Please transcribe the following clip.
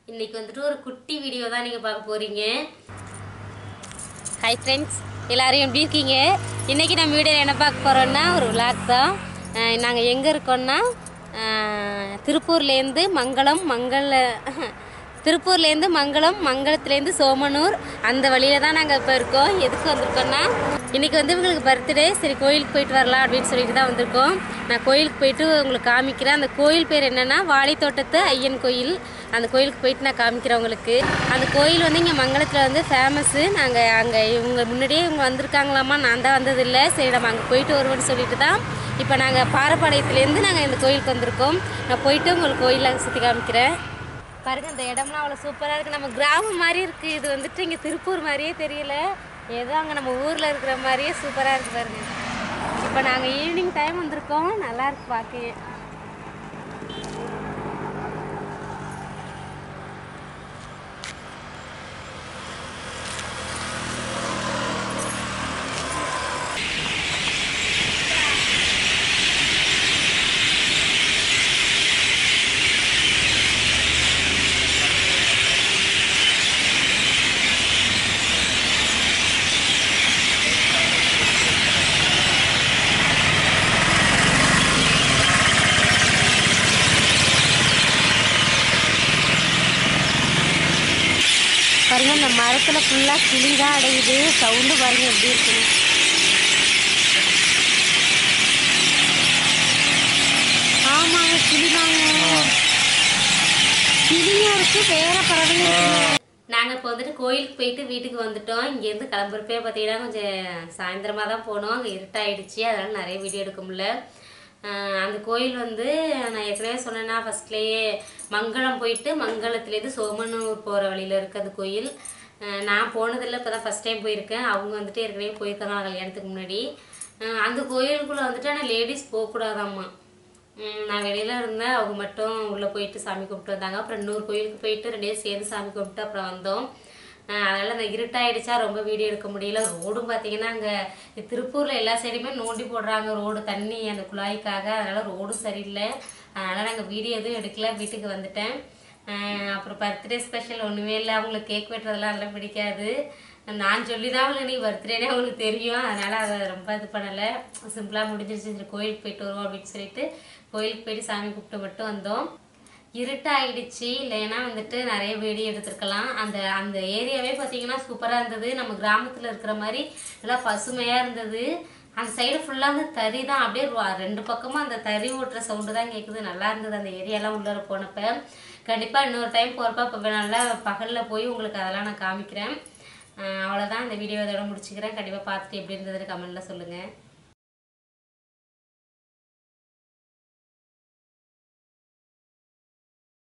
இன்னைக்கு வந்துட்டு ஒரு குட்டி வீடியோ தான் நீங்கள் பார்க்க போகிறீங்க ஹாய் ஃப்ரெண்ட்ஸ் எல்லாரும் எப்படி இருக்கீங்க இன்றைக்கி நம்ம வீடியோவில் என்ன பார்க்க போகிறோன்னா ஒரு விளாக் தான் நாங்கள் எங்கே இருக்கோம்னா அஹ், திருப்பூர்லேருந்து மங்களம் மங்கள திருப்பூர்லேருந்து மங்களம் மங்களத்துலேருந்து சோமனூர் அந்த வழியில தான் நாங்கள் இப்போ இருக்கோம் எதுக்கு வந்திருக்கோம்னா இன்றைக்கி வந்து இவங்களுக்கு பர்த்டே சரி கோயிலுக்கு போயிட்டு வரலாம் அப்படின்னு சொல்லிட்டு தான் வந்திருக்கோம் நான் கோயிலுக்கு போயிட்டு உங்களுக்கு காமிக்கிறேன் அந்த கோயில் பேர் என்னென்னா வாழைத்தோட்டத்து ஐயன் கோயில் அந்த கோயிலுக்கு போயிட்டு நான் காமிக்கிறேன் உங்களுக்கு அந்த கோயில் வந்து இங்கே மங்களத்தில் வந்து ஃபேமஸ்ஸு நாங்கள் அங்கே இவங்க முன்னாடியே இவங்க வந்திருக்காங்களாமா நான் தான் வந்ததில்லை சரி நம்ம அங்கே போயிட்டு வருவோம்னு சொல்லிட்டு தான் இப்போ நாங்கள் பாரப்பாளையத்துலேருந்து நாங்கள் இந்த கோயிலுக்கு வந்திருக்கோம் நான் போயிட்டு உங்களுக்கு கோயிலில் சுற்றி காமிக்கிறேன் பாருங்க இந்த இடம்லாம் அவ்வளோ சூப்பராக இருக்குது நம்ம கிராமம் மாதிரி இருக்குது இது வந்துட்டு இங்கே திருப்பூர் மாதிரியே தெரியல ஏதோ அங்கே நம்ம ஊரில் இருக்கிற மாதிரியே சூப்பராக இருக்குது பாருங்க இப்போ நாங்கள் ஈவினிங் டைம் வந்திருக்கோம் நல்லா இருக்கு பார்க்க பாருங்க இந்த மரத்தில் ஃபுல்லாக கிளி தான் அடையுது சவுண்டு பாருங்க எப்படி இருக்குன்னு ஆமாங்க கிளிதாங்க கிளியும் இருக்கு வேற பறவையும் இருக்கு நாங்கள் இப்போ வந்துட்டு கோயிலுக்கு போயிட்டு வீட்டுக்கு வந்துட்டோம் இங்கேருந்து கிளம்புறப்பே பார்த்தீங்கன்னா கொஞ்சம் சாயந்தரமாக தான் போனோம் அங்கே இருட்டாயிடுச்சு அதனால நிறைய வீடியோ எடுக்க முடியல ஆஹ் அந்த கோயில் வந்து நான் ஏற்கனவே சொன்னேன்னா ஃபர்ஸ்ட்லேயே மங்களம் போயிட்டு மங்களத்துலேருந்து சோமனூர் போகிற வழியில் இருக்குது அந்த கோயில் ஆஹ் நான் போனதில்லை இப்போ தான் ஃபஸ்ட் டைம் போயிருக்கேன் அவங்க வந்துட்டு ஏற்கனவே போயிருக்காங்க கல்யாணத்துக்கு முன்னாடி ஆஹ் அந்த கோயிலுக்குள்ளே வந்துட்டு ஆனால் லேடிஸ் போகக்கூடாதாம்மா ம், நான் வெளியில இருந்தேன் அவங்க மட்டும் உள்ளே போயிட்டு சாமி கும்பிட்டு வந்தாங்க அப்புறம் இன்னொரு கோயிலுக்கு போயிட்டு ரெண்டு பேரும் சேர்ந்து சாமி கும்பிட்டு அப்புறம் வந்தோம் அஹ் அதனால அந்த இருட்டாயிடுச்சா ரொம்ப வீடியோ எடுக்க முடியல ரோடும் பார்த்தீங்கன்னா அங்கே திருப்பூரில் எல்லா சைடுமே நோண்டி போடுறாங்க ரோடு தண்ணி அந்த குழாய்க்காக அதனால ரோடும் சரியில்லை அதனால நாங்கள் வீடியோ எதுவும் எடுக்கல வீட்டுக்கு வந்துட்டேன் அஹ் அப்புறம் பர்த்டே ஸ்பெஷல் ஒன்றுமே இல்லை அவங்களுக்கு கேக் வெட்டுறதெல்லாம் அதெல்லாம் பிடிக்காது நான் சொல்லி தான் அவங்களுக்கு நீ பர்த்டேனே அவங்களுக்கு தெரியும் அதனால அதை ரொம்ப இது பண்ணலை சிம்பிளாக முடிஞ்சிருச்சு சரி கோயிலுக்கு போயிட்டு வருவோம் அப்படின்னு சொல்லிட்டு கோயிலுக்கு போயிட்டு சாமி கும்பிட்டு மட்டும் வந்தோம் இருட்டாயிடுச்சு இல்லைன்னா வந்துட்டு நிறைய வீடியோ எடுத்திருக்கலாம் அந்த அந்த ஏரியாவே பார்த்தீங்கன்னா சூப்பராக இருந்தது நம்ம கிராமத்தில் இருக்கிற மாதிரி நல்லா பசுமையாக இருந்தது அந்த சைடு ஃபுல்லாக அந்த தறி தான் அப்படியே ரொ- ரெண்டு பக்கமும் அந்த தறி ஓட்டுற சவுண்டு தான் கேட்குது நல்லா இருந்தது அந்த ஏரியாலாம் உள்ளார போனப்ப கண்டிப்பாக இன்னொரு டைம் போகிறப்ப இப்போ நல்லா பகலில் போய் உங்களுக்கு அதெல்லாம் நான் காமிக்கிறேன் அஹ் அவ்வளோதான் இந்த வீடியோ இதோட முடிச்சுக்கிறேன் கண்டிப்பாக பார்த்துட்டு எப்படி இருந்ததுன்னு கமெண்ட்டில் சொல்லுங்கள்